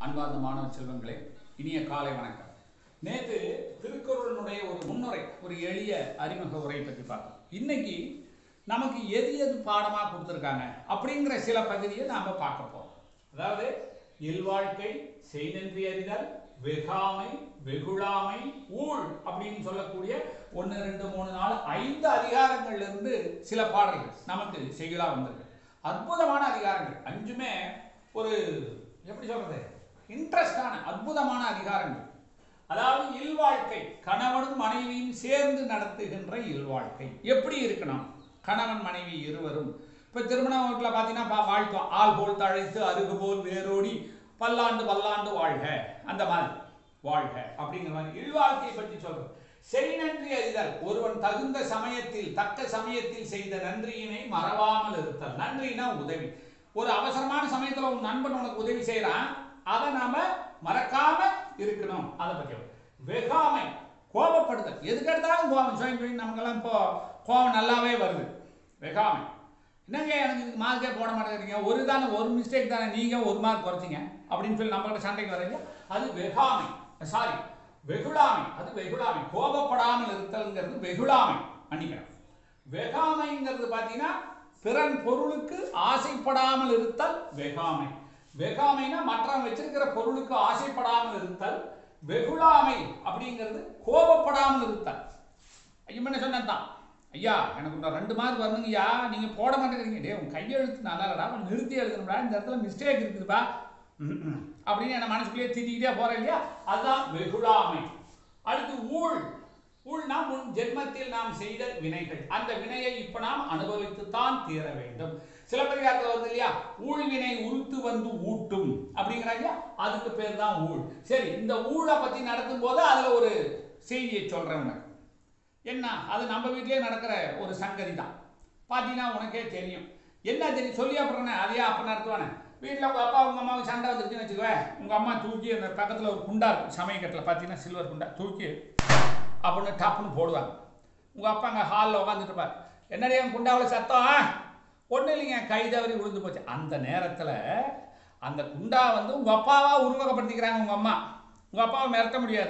அன்பார்ந்த மாணவ செல்வங்களே இனிய காலை வணக்கம் நேற்று திருக்குறளினுடைய ஒரு முன்னுரை ஒரு எளிய அறிமுக உரை பற்றி பார்த்தோம் இன்னைக்கு நமக்கு எது எது பாடமா கொடுத்துருக்காங்க அப்படிங்கிற சில பகுதியை நாம பார்க்க போறோம் அதாவது இல்வாழ்க்கை செய்நன்றி அறிதல் வெகாமை வெகுழாமை ஊழ் அப்படின்னு சொல்லக்கூடிய ஒன்று ரெண்டு மூணு நாலு ஐந்து அதிகாரங்கள்ல இருந்து சில பாடல்கள் நமக்கு செய்யுளா வந்திருக்கு அற்புதமான அதிகாரங்கள் அஞ்சுமே ஒரு எப்படி சொல்றது இன்ட்ரெஸ்டான அற்புதமான அதிகாரங்கள் அதாவது இல்வாழ்க்கை கணவனும் மனைவியும் சேர்ந்து நடத்துகின்ற இல்வாழ்க்கை எப்படி இருக்கணும் கணவன் மனைவி இருவரும் இப்போ திருமண வீட்டில் பார்த்தீங்கன்னா பா- வாழ்த்தோம் ஆள் போல் தழைத்து அருகு போல் வேரோடி பல்லாண்டு பல்லாண்டு வாழ்க அந்த மாதிரி வாழ்க அப்படிங்கிற மாதிரி இல்வாழ்க்கை பற்றி சொல்றோம் செய் நன்றி அறிதல் ஒருவன் தகுந்த சமயத்தில் தக்க சமயத்தில் செய்த நன்றியினை மறவாமல் இருத்தல் நன்றினா உதவி ஒரு அவசரமான சமயத்துல உன் நண்பன் உனக்கு உதவி செய்யறான் அதை நாம மறக்காம இருக்கணும் அதை பத்தி வெகாமை கோபப்படுதல் எதுக்கு எடுத்தாலும் கோபம் சுயம் சுயம் நமக்கெல்லாம் இப்போ கோபம் நல்லாவே வருது வெகாமை என்னங்க எனக்கு இதுக்கு மார்க்கே போட மாட்டேங்கிறீங்க ஒரு தானே ஒரு மிஸ்டேக் தானே நீங்க ஒரு மார்க் குறைச்சிங்க அப்படின்னு சொல்லி நம்ம கிட்ட சண்டைக்கு வரீங்க அது வெகாமை சாரி வெகுளாமை அது வெகுளாமை கோபப்படாமல் இருத்தல்ங்கிறது வெகுளாமை மன்னிக்கணும் வெகாமைங்கிறது பார்த்தீங்கன்னா பிறன் பொருளுக்கு ஆசைப்படாமல் இருத்தல் வெகாமை வெகாமைனா மற்றவன் வச்சிருக்கிற பொருளுக்கு ஆசைப்படாமல் இருத்தல் வெகுளாமை அப்படிங்கிறது கோபப்படாமல் இருத்தல் ஐயா என்ன சொன்னதான் ஐயா எனக்கு இன்னும் ரெண்டு மார்க் வரணுங்கய்யா நீங்க போட மாட்டேங்கிறீங்க டே உன் கையெழுத்து நல்லா இல்லடா அவன் நிறுத்தி எழுதணும்டா இந்த இடத்துல மிஸ்டேக் இருக்குதுப்பா ம், ம். அப்படின்னு என்ன மனசுக்குள்ளேயே திட்டிக்கிட்டே போறேன் இல்லையா அதுதான் வெகுளாமை அடுத்து ஊழ் ஊழ்னா முன் ஜென்மத்தில் நாம் செய்த வினைகள் அந்த வினையை இப்ப நாம் அனுபவித்துத்தான் தீர வேண்டும் சிலப்பதிகாரத்தில் வருது இல்லையா ஊழ்வினை உருத்து வந்து ஊட்டும் அப்படிங்கிறாங்க அதுக்கு பேர் தான் ஊழ் சரி இந்த ஊழை பத்தி நடத்தும் போது அதுல ஒரு செய்தியை சொல்றேன் உனக்கு என்ன அது நம்ம வீட்டிலே நடக்கிற ஒரு சங்கதி தான் பார்த்தீங்கன்னா உனக்கே தெரியும் என்ன தெரியும் சொல்லி அப்புறம் அதையே அப்போ நடத்துவானே வீட்டில் உங்கள் அப்பா உங்கள் அம்மாவுக்கு சண்டை வந்துருச்சுன்னு வச்சுக்குவேன் உங்கள் அம்மா தூக்கி அந்த பக்கத்தில் ஒரு குண்டா இருக்கும் சமயக்கட்டில் பார்த்தீங்கன்னா சில்வர் குண்டா தூக்கி அப்படின்னு டப்புன்னு போடுவாங்க உங்கள் அப்பா அங்கே ஹாலில் உட்காந்துட்டு இருப்பார் என்னடி என் குண்டாவில் சத்தம் ஒன்றும் இல்லைங்க கை தவறி விழுந்து போச்சு அந்த நேரத்தில் அந்த குண்டா வந்து உங்கள் அப்பாவா உருவகப்படுத்திக்கிறாங்க உங்கள் அம்மா உங்கள் அப்பாவை மிரட்ட முடியாது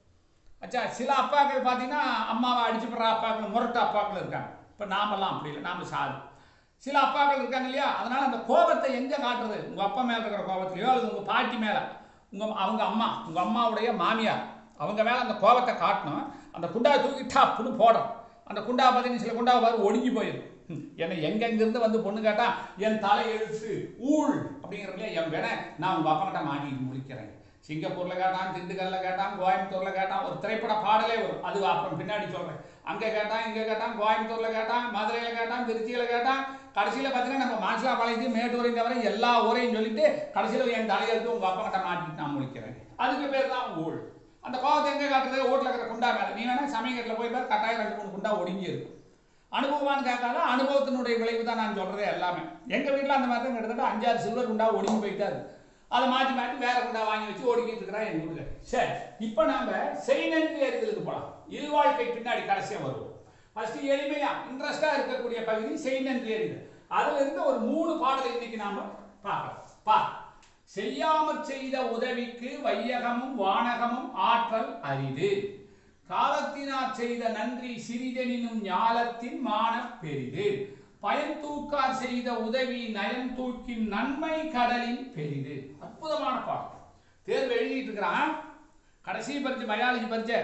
அச்சா சில அப்பாக்கள் பார்த்தீங்கன்னா அம்மாவை அடிச்சு போடுற அப்பாக்கள் முரட்டு அப்பாக்கள் இருக்காங்க இப்போ நாமெல்லாம் அப்படி இல்லை நாம சாது சில அப்பாக்கள் இருக்காங்க இல்லையா அதனால அந்த கோபத்தை எங்கே காட்டுறது உங்கள் அப்பா மேலே இருக்கிற கோபத்திலையோ அல்லது உங்கள் பாட்டி மேலே உங்கள் அவங்க அம்மா உங்கள் அம்மாவுடைய மாமியார் அவங்க மேலே அந்த கோபத்தை காட்டணும் அந்த குண்டாவை தூக்கி டப்புன்னு போடுறோம் அந்த குண்டாவை பார்த்தீங்கன்னா சில குண்டாவை பாரு ஒடுங்கி போயிடும் ஹம், என்னை எங்கெங்கிருந்து வந்து பொண்ணு கேட்டா என் தலை எழுத்து ஊழ் அப்படிங்கிறதுல என் வேண நான் உங்கள் அப்பா கிட்ட மாட்டிட்டு முடிக்கிறேன் சிங்கப்பூர்ல கேட்டான் திண்டுக்கல்ல கேட்டான் கோயம்புத்தூர்ல கேட்டான் ஒரு திரைப்பட பாடலே வரும் அது அப்புறம் பின்னாடி சொல்றேன் அங்க கேட்டான் இங்க கேட்டான் கோயம்புத்தூர்ல கேட்டான் மதுரையில கேட்டான் திருச்சியில கேட்டான் கடைசியில பார்த்தீங்கன்னா நம்ம மாசிலா பாளையத்தையும் மேட்டூரையும் தவிர எல்லா ஊரையும் சொல்லிட்டு கடைசியில என் தலையெழுத்து உங்க அப்பா கிட்ட மாட்டிட்டு நான் முடிக்கிறேன் அதுக்கு பேர் தான் ஊழ் அந்த கோவத்தை எங்க காட்டுறது ஓட்டுல இருக்கிற குண்டா மேல நீ வேணா சமயக்கட்டில் போய் பாரு கட்டாயம் ரெண்டு மூணு குண்டா ஒடுங்கி இருக்கும் அனுபவமானு கேட்காத அனுபவத்தினுடைய விளைவு தான் நான் சொல்றதே எல்லாமே எங்க வீட்டில் அந்த மாதிரி தான் கிட்டத்தட்ட அஞ்சாறு சில்வர் குண்டா ஒடுங்கி போயிட்டா இருக்கு அதை மாற்றி மாற்றி வேற குண்டா வாங்கி வச்சு ஓடிக்கிட்டு இருக்கிறான் என் வீட்டுல சரி இப்போ நாம செய் நன்றி அறிதலுக்கு போகலாம் இல்வாழ்க்கை பின்னாடி கடைசியா வருவோம் ஃபர்ஸ்ட் எளிமையா இன்ட்ரெஸ்டா இருக்கக்கூடிய பகுதி செய் நன்றி அறிதல் அதுல இருந்து ஒரு மூணு பாடலை இன்னைக்கு நாம பார்க்கலாம் பா செய்யாமற் செய்த உதவிக்கு வையகமும் வானகமும் ஆற்றல் அரிது காலத்தினார் செய்த நன்றி சிறிதெனினும் ஞாலத்தின் மான பெரிது பயன் தூக்கார் செய்த உதவி நயன் தூக்கின் நன்மை கடலின் பெரிது அற்புதமான பாடம் தேர்வு எழுதிட்டு இருக்கிறான் கடைசி பரிச்சை பயாலஜி பரிச்சை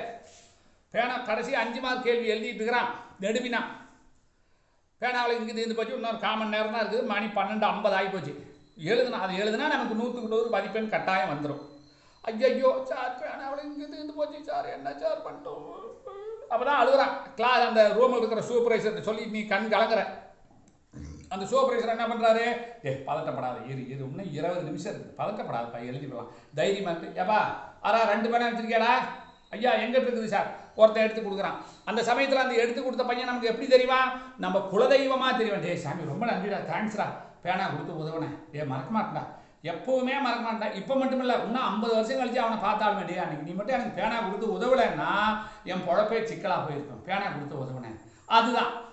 பேனா கடைசி அஞ்சு மார்க் கேள்வி எழுதிட்டு இருக்கிறான் நெடுவினா பேனாவில் இங்கிட்டு இருந்து போச்சு இன்னொரு காமன் நேரம் தான் இருக்குது மணி பன்னெண்டு ஐம்பது ஆகி போச்சு எழுதுனா அது எழுதுனா நமக்கு நூற்றுக்கு நூறு மதிப்பெண் கட்டாயம் வந்துடும் ஐயையோ சார் பேனாவில் இங்கிட்டு இருந்து போச்சு சார் என்ன சார் பண்ணிட்டோம் அப்போ தான் அழுகுறான் கிளாஸ் அந்த ரூமில் இருக்கிற சூப்பர்வைசர்கிட்ட சொல்லி நீ கண் கலங்குற அந்த சூப்பர்வைசர் என்ன பண்ணுறாரு ஏ பதட்டப்படாத இரு இரு இன்னும் இருபது நிமிஷம் இருக்குது பதட்டப்படாதப்பா எழுதிடலாம் தைரியமா இருக்கு ஏப்பா அரா ரெண்டு பேனா வச்சிருக்கியாடா ஐயா எங்க இருக்குது சார் ஒருத்தன் எடுத்து கொடுக்குறான் அந்த சமயத்தில் அந்த எடுத்து கொடுத்த பையன் நமக்கு எப்படி தெரியுமா நம்ம குலதெய்வமா தெரியும் டே சாமி ரொம்ப நன்றிடா தேங்க்ஸ்டா பேனா கொடுத்து உதவுனேன் ஏ மறக்க மாட்டேன்டா எப்பவுமே மறக்க மாட்டேன் இப்போ மட்டும் இல்லை இன்னும் ஐம்பது வருஷம் கழிச்சு அவனை பார்த்தாலும் டே அன்னைக்கு நீ மட்டும் எனக்கு பேனா கொடுத்து உதவலைன்னா என் பொழப்பே சிக்கலாக போயிருக்கும் பேனா கொடுத்து உதவுனேன் அதுதான்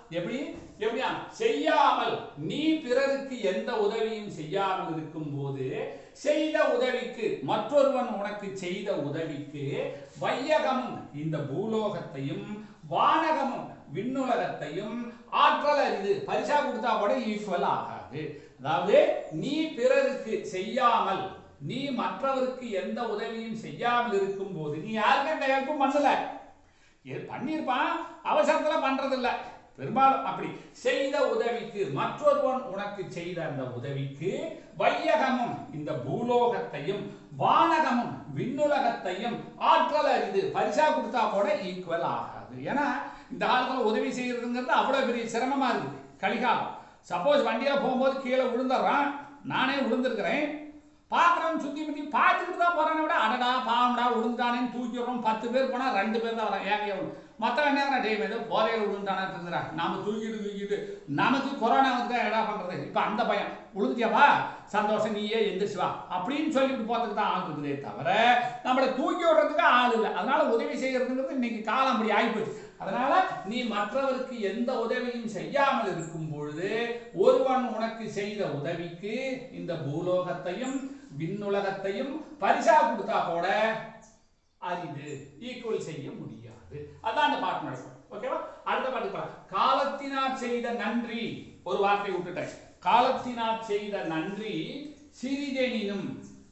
எப்படி எப்படியா செய்யாமல் நீ பிறருக்கு எந்த உதவியும் செய்யாமல் இருக்கும் போது செய்த உதவிக்கு மற்றொருவன் உனக்கு செய்த உதவிக்கு வையகமும் இந்த பூலோகத்தையும் வானகமும் விண்ணுலகத்தையும் ஆற்றல் அரிது பரிசா கொடுத்தா கூட ஈக்குவல் ஆகாது அதாவது நீ பிறருக்கு செய்யாமல் நீ மற்றவருக்கு எந்த உதவியும் செய்யாமல் இருக்கும் போது நீ யாருக்கும் எந்த ஹெல்ப்பும் பண்ணல ஏ- பண்ணியிருப்பான் அவசரத்துல பண்றதில்ல பெரும்பாலும் அப்படி செய்த உதவிக்கு மற்றொருவன் உனக்கு செய்த அந்த உதவிக்கு வையகமும் இந்த பூலோகத்தையும் வானகமும் விண்ணுலகத்தையும் ஆற்றல் அரிது பரிசா கொடுத்தா கூட ஈக்குவல் ஆகாது ஏன்னா இந்த காலத்துல உதவி செய்யறதுங்கிறது அவ்வளவு பெரிய சிரமமா இருக்குது கலிகாலம் சப்போஸ் வண்டியில போகும்போது கீழே விழுந்துடுறான் நானே விழுந்திருக்கிறேன் பார்க்குறவன் சுற்றி முற்றி பார்த்துக்கிட்டு தான் போகிறானே விட அடடா பாவம்டா விழுந்துட்டானேன்னு தூக்கி விடுறோம் பத்து பேர் போனால் ரெண்டு பேர் தான் வரான் ஏங்க எவ்வளோ மற்றவன் என்ன டே ஏதோ போதையில் விழுந்துட்டானா இருக்குறா நாம தூக்கிட்டு தூக்கிட்டு நமக்கு கொரோனா வந்து தான் என்ன பண்ணுறது இப்போ அந்த பையன் விழுந்துட்டியாப்பா சந்தோஷம் நீயே எந்திரிச்சு வா அப்படின்னு சொல்லிட்டு போகிறதுக்கு தான் ஆள் இருக்குதே தவிர நம்மளை தூக்கி விடுறதுக்கு ஆள் இல்லை அதனால உதவி செய்யறதுங்கிறது இன்னைக்கு காலம் அப்படி ஆகிப்போச்சு அதனால நீ மற்றவருக்கு எந்த உதவியும் செய்யாமல் இருக்கும் பொழுது ஒருவன் உனக்கு செய்த உதவிக்கு இந்த பூலோகத்தையும் விண்ணுலகத்தையும் பரிசா கொடுத்தா கூட அரிது ஈக்குவல் செய்ய முடியாது அதான் அந்த பாட்டு நடக்கும் ஓகேவா அடுத்த பாட்டு பார்க்கலாம் காலத்தினால் செய்த நன்றி ஒரு வார்த்தை விட்டுட்டேன் காலத்தினால் செய்த நன்றி சிறிதெனினும்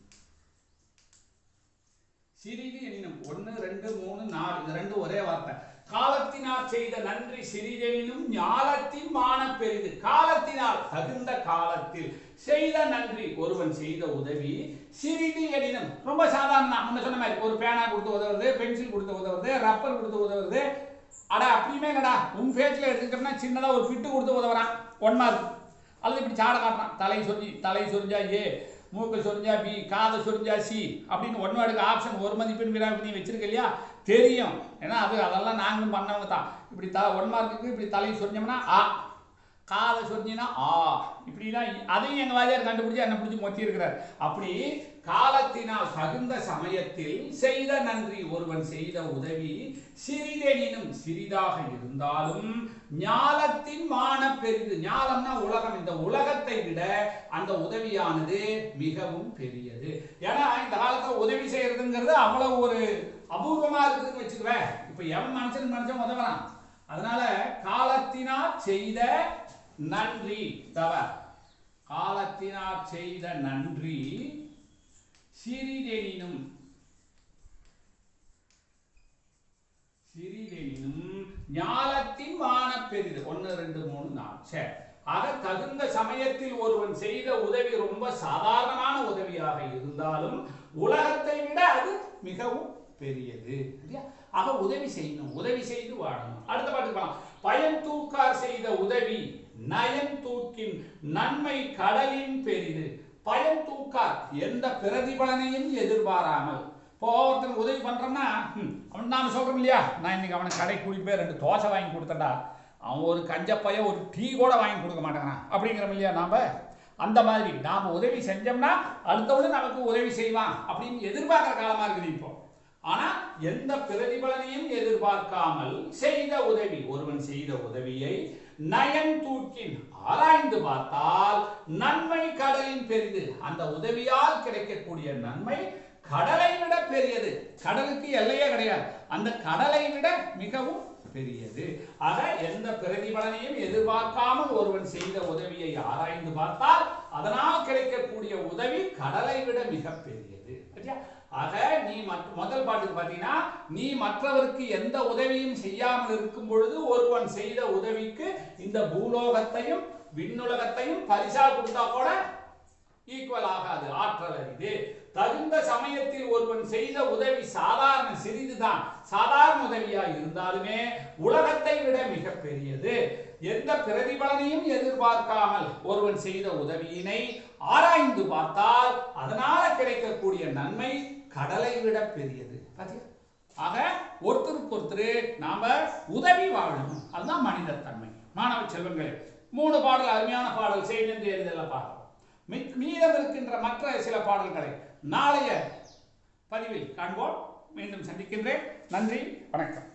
சிறிது எனினும் ஒன்று ரெண்டு மூணு நாலு இது ரெண்டு ஒரே வார்த்தை காலத்தினால் செய்த நன்றி சிறிதெனினும் ஞாலத்தின் மான பெரிது காலத்தினால் தகுந்த காலத்தில் செய்த நன்றி ஒருவன் செய்த உதவி சிறிது எனினும் ரொம்ப சாதாரண முன்ன சொன்ன மாதிரி ஒரு பேனா கொடுத்து உதவுறது பென்சில் கொடுத்து உதவுறது ரப்பர் கொடுத்து உதவுறது அடா அப்படியுமே இல்லடா உன் பேச்சில் எடுத்துக்கிட்டோம்னா சின்னதா ஒரு பிட்டு கொடுத்து உதவுறான் ஒன் மார்க் அல்லது இப்படி சாட காட்டுறான் தலை சொரிஞ்சு தலை சொரிஞ்சா ஏ மூக்கு சொரிஞ்சா பி காதை சொரிஞ்சா சி அப்படின்னு ஒன் வேர்டுக்கு ஆப்ஷன் ஒரு மதிப்பெண் வினா நீ வச்சிருக்க இல்லையா தெரியும் ஏன்னா அது அதெல்லாம் நாங்களும் பண்ணவங்க தான் இப்படி த ஒன் மார்க்குக்கு இப்படி தலை சொரிஞ்சோம்னா ஆ காதை சொரிஞ்சினா ஆ இப்படிலாம் அதையும் எங்கள் வாதியார் கண்டுபிடிச்சி என்ன பிடிச்சி மொத்தி இருக்கிறார் அப்படி காலத்தினால் தகுந்த சமயத்தில் செய்த நன்றி ஒருவன் செய்த உதவி சிறிதெனினும் சிறிதாக இருந்தாலும் ஞாலத்தின் மான பெரிது ஞாலம்னா உலகம் இந்த உலகத்தை விட அந்த உதவியானது மிகவும் பெரியது ஏன்னா இந்த காலத்துல உதவி செய்யறதுங்கிறது அவ்வளவு ஒரு அபூர்வமா இருக்குதுன்னு வச்சுக்குவேன் இப்ப எவன் மனுஷன் மனுஷன் உதவுறான் அதனால காலத்தினால் செய்த நன்றி தவ காலத்தினால் செய்த நன்றி சிறிதெனினும் சிறிதெனினும் ஞாலத்தின் மான பெரிது ஒன்று ரெண்டு மூணு நாலு சரி ஆக தகுந்த சமயத்தில் ஒருவன் செய்த உதவி ரொம்ப சாதாரணமான உதவியாக இருந்தாலும் உலகத்தை விட அது மிகவும் பெரியது சரியா? ஆக உதவி செய்யணும் உதவி செய்து வாழணும் அடுத்த பாட்டு பார்க்கலாம் பயன் தூக்கார் செய்த உதவி நயன் தூக்கின் நன்மை கடலின் பெரிது பயன் தூக்கார் எந்த பிரதிபலனையும் எதிர்பாராமல் இப்போ ஒருத்தருக்கு உதவி பண்றோம்னா ம், அவன் நாம சொல்றோம் இல்லையா நான் இன்னைக்கு அவனை கடை கூட்டிட்டு போய் ரெண்டு தோசை வாங்கி கொடுத்தேன்டா அவன் ஒரு கஞ்சப்பைய ஒரு டீ கூட வாங்கி கொடுக்க மாட்டேங்கிறான் அப்படிங்கிறோம் இல்லையா நாம அந்த மாதிரி நாம உதவி செஞ்சோம்னா அடுத்தவனும் நமக்கு உதவி செய்வான் அப்படின்னு எதிர்பார்க்குற காலமா இருக்குது இப்போ ஆனா எந்த பிரதிபலனையும் எதிர்பார்க்காமல் செய்த உதவி ஒருவன் செய்த உதவியை நயன் தூக்கின் ஆராய்ந்து பார்த்தால் நன்மை கடலின் பெரிது அந்த உதவியால் கிடைக்கக்கூடிய நன்மை கடலை விட பெரியது கடலுக்கு எல்லையே கிடையாது அந்த கடலை விட மிகவும் பெரியது ஆக எந்த பிரதிபலனையும் எதிர்பார்க்காமல் ஒருவன் செய்த உதவியை ஆராய்ந்து பார்த்தால் அதனால் கிடைக்கக்கூடிய உதவி கடலை விட மிக பெரியது சரியா? ஆக நீ மற்ற முதல் பாட்டுக்கு பார்த்தீங்கன்னா நீ மற்றவருக்கு எந்த உதவியும் செய்யாமல் இருக்கும் பொழுது ஒருவன் செய்த உதவிக்கு இந்த பூலோகத்தையும் விண்ணுலகத்தையும் பரிசா கொடுத்தா கூட ஈக்குவல் ஆகாது ஆற்றல் அரிது தகுந்த சமயத்தில் ஒருவன் செய்த உதவி சாதாரண சிறிதுதான் சாதாரண உதவியா இருந்தாலுமே உலகத்தை விட மிக பெரியது எந்த பிரதிபலனையும் எதிர்பார்க்காமல் ஒருவன் செய்த உதவியினை ஆராய்ந்து பார்த்தால் அதனால கிடைக்கக்கூடிய நன்மை கடலை விட பெரியது பாத்தியா? ஆக ஒருத்தருக்கு ஒருத்தர் நாம உதவி வாழணும் அதுதான் மனித தன்மை மாணவ செல்வங்களே மூணு பாடல் அருமையான பாடல் செய்து எரிதெல்லாம் பார்க்கலாம் மி- மீதம் இருக்கின்ற மற்ற சில பாடல்களை நாளைய பதிவில் காண்போம் மீண்டும் சந்திக்கின்றேன் நன்றி வணக்கம்